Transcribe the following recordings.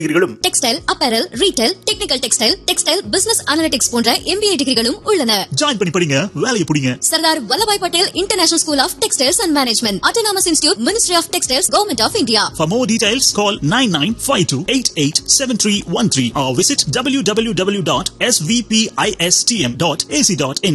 டிகிரிகளும் textile apparel retail technical textile textile business analytics போன்ற MBA டிகிரிகளும் உள்ளன ஜாயின் பண்ணி படிங்க வேலையை பிடிங்க Sardar Vallabhbhai Patel international school of textiles and management autonomous institute ministry of textiles government of India For more details, call 9952887313 or visit www.svpistm.ac.in.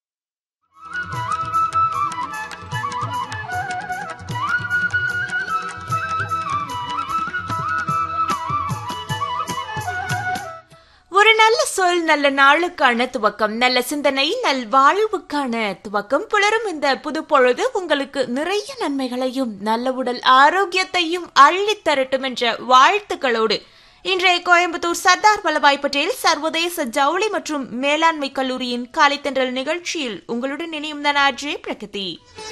ஒரு நல்ல சொல் நல்ல நாளுக்கான துவக்கம் நல்ல சிந்தனை நல் வாழ்வுக்கான துவக்கம் புலரும் இந்த புது பொழுது உங்களுக்கு நிறைய நன்மைகளையும் நல்ல உடல் ஆரோக்கியத்தையும் அள்ளித் தரட்டும் என்ற வாழ்த்துக்களோடு இன்றைய கோயம்புத்தூர் சர்தார் வல்லபாய் பட்டேல் சர்வதேச ஜவுளி மற்றும் மேலாண்மை கல்லூரியின் காலைத்தன்றல் நிகழ்ச்சியில் உங்களுடன் இணையும் தனாஜே பிரகதி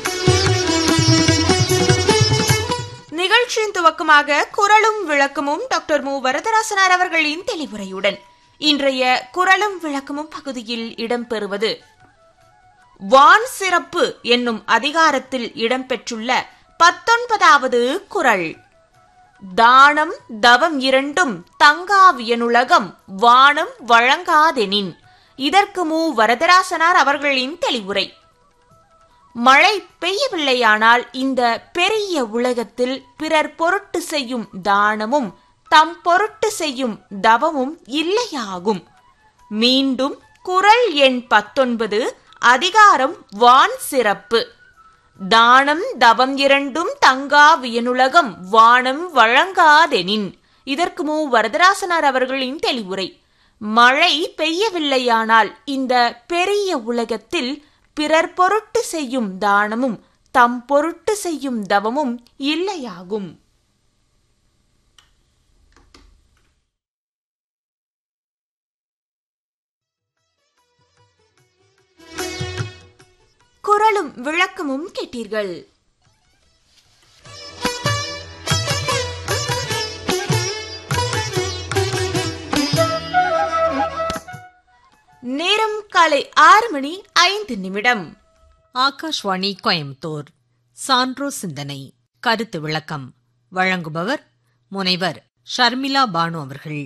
நிகழ்ச்சியின் துவக்கமாக குரலும் விளக்கமும் டாக்டர் மு வரதராசனார் அவர்களின் தெளிவுரையுடன் இன்றைய குரலும் விளக்கமும் பகுதியில் இடம்பெறுவது வான் சிறப்பு என்னும் அதிகாரத்தில் இடம்பெற்றுள்ள பத்தொன்பதாவது குரல் தானம் தவம் இரண்டும் தங்காவியனுலகம் வானம் வழங்காதெனின் இதற்கு மு வரதராசனார் அவர்களின் தெளிவுரை மழை பெய்யவில்லையானால் இந்த பெரிய உலகத்தில் பிறர் பொருட்டு செய்யும் தானமும் தம் பொருட்டு செய்யும் தவமும் இல்லையாகும் மீண்டும் குரல் எண் பத்தொன்பது அதிகாரம் வான் சிறப்பு தானம் தவம் இரண்டும் தங்கா வியனுலகம் வானம் வழங்காதெனின் இதற்கு மு வரதராசனார் அவர்களின் தெளிவுரை மழை பெய்யவில்லையானால் இந்த பெரிய உலகத்தில் பிறர் பொருட்டு செய்யும் தானமும் தம் பொருட்டு செய்யும் தவமும் இல்லையாகும் குரலும் விளக்கமும் கேட்டீர்கள் நேரம் காலை ஆறு மணி ஐந்து நிமிடம் ஆகாஷ்வாணி கோயம்புத்தூர் சான்றோ சிந்தனை கருத்து விளக்கம் வழங்குபவர் முனைவர் ஷர்மிளா பானு அவர்கள்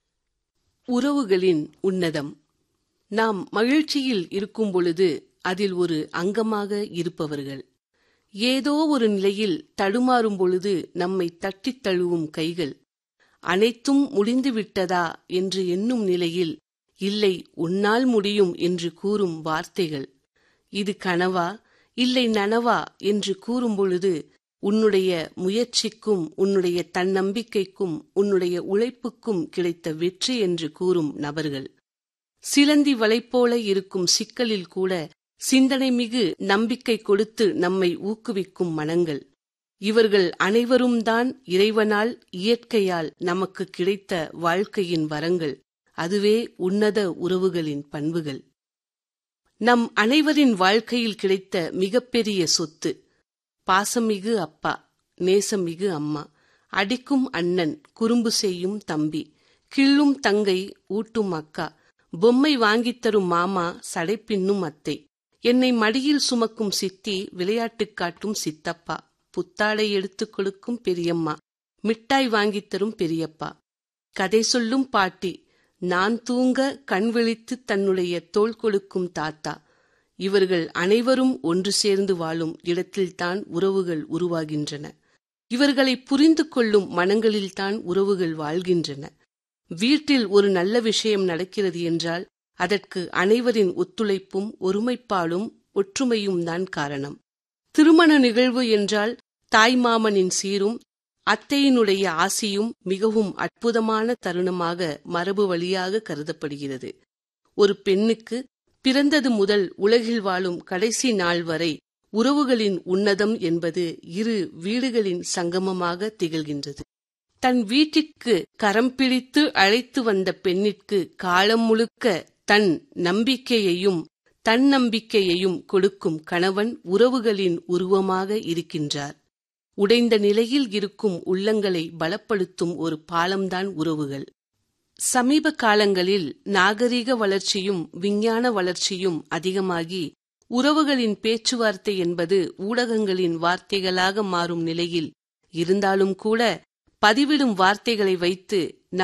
உறவுகளின் உன்னதம் நாம் மகிழ்ச்சியில் இருக்கும் பொழுது அதில் ஒரு அங்கமாக இருப்பவர்கள் ஏதோ ஒரு நிலையில் தடுமாறும் பொழுது நம்மை தட்டித் தழுவும் கைகள் அனைத்தும் முடிந்துவிட்டதா என்று எண்ணும் நிலையில் இல்லை உன்னால் முடியும் என்று கூறும் வார்த்தைகள் இது கனவா இல்லை நனவா என்று கூறும் பொழுது உன்னுடைய முயற்சிக்கும் உன்னுடைய தன்னம்பிக்கைக்கும் உன்னுடைய உழைப்புக்கும் கிடைத்த வெற்றி என்று கூறும் நபர்கள் சிலந்தி வலைப்போல இருக்கும் சிக்கலில் கூட சிந்தனை மிகு நம்பிக்கை கொடுத்து நம்மை ஊக்குவிக்கும் மனங்கள் இவர்கள் அனைவரும் தான் இறைவனால் இயற்கையால் நமக்கு கிடைத்த வாழ்க்கையின் வரங்கள் அதுவே உன்னத உறவுகளின் பண்புகள் நம் அனைவரின் வாழ்க்கையில் கிடைத்த மிகப்பெரிய சொத்து பாசமிகு அப்பா நேசமிகு அம்மா அடிக்கும் அண்ணன் குறும்பு செய்யும் தம்பி கிள்ளும் தங்கை ஊட்டும் அக்கா பொம்மை வாங்கித் தரும் மாமா சடைப்பின்னும் அத்தை என்னை மடியில் சுமக்கும் சித்தி விளையாட்டுக் காட்டும் சித்தப்பா புத்தாடை எடுத்துக் கொடுக்கும் பெரியம்மா மிட்டாய் வாங்கித் தரும் பெரியப்பா கதை சொல்லும் பாட்டி நான் தூங்க கண் விழித்து தன்னுடைய தோள் கொடுக்கும் தாத்தா இவர்கள் அனைவரும் ஒன்று சேர்ந்து வாழும் இடத்தில்தான் உறவுகள் உருவாகின்றன இவர்களை புரிந்து கொள்ளும் மனங்களில்தான் உறவுகள் வாழ்கின்றன வீட்டில் ஒரு நல்ல விஷயம் நடக்கிறது என்றால் அதற்கு அனைவரின் ஒத்துழைப்பும் ஒருமைப்பாடும் ஒற்றுமையும் தான் காரணம் திருமண நிகழ்வு என்றால் தாய்மாமனின் சீரும் அத்தையினுடைய ஆசியும் மிகவும் அற்புதமான தருணமாக மரபு வழியாக கருதப்படுகிறது ஒரு பெண்ணுக்கு பிறந்தது முதல் உலகில் வாழும் கடைசி நாள் வரை உறவுகளின் உன்னதம் என்பது இரு வீடுகளின் சங்கமமாக திகழ்கின்றது தன் வீட்டிற்கு கரம் பிடித்து அழைத்து வந்த பெண்ணிற்கு காலம் முழுக்க தன் நம்பிக்கையையும் தன்னம்பிக்கையையும் கொடுக்கும் கணவன் உறவுகளின் உருவமாக இருக்கின்றார் உடைந்த நிலையில் இருக்கும் உள்ளங்களை பலப்படுத்தும் ஒரு பாலம்தான் உறவுகள் சமீப காலங்களில் நாகரிக வளர்ச்சியும் விஞ்ஞான வளர்ச்சியும் அதிகமாகி உறவுகளின் பேச்சுவார்த்தை என்பது ஊடகங்களின் வார்த்தைகளாக மாறும் நிலையில் இருந்தாலும் கூட பதிவிடும் வார்த்தைகளை வைத்து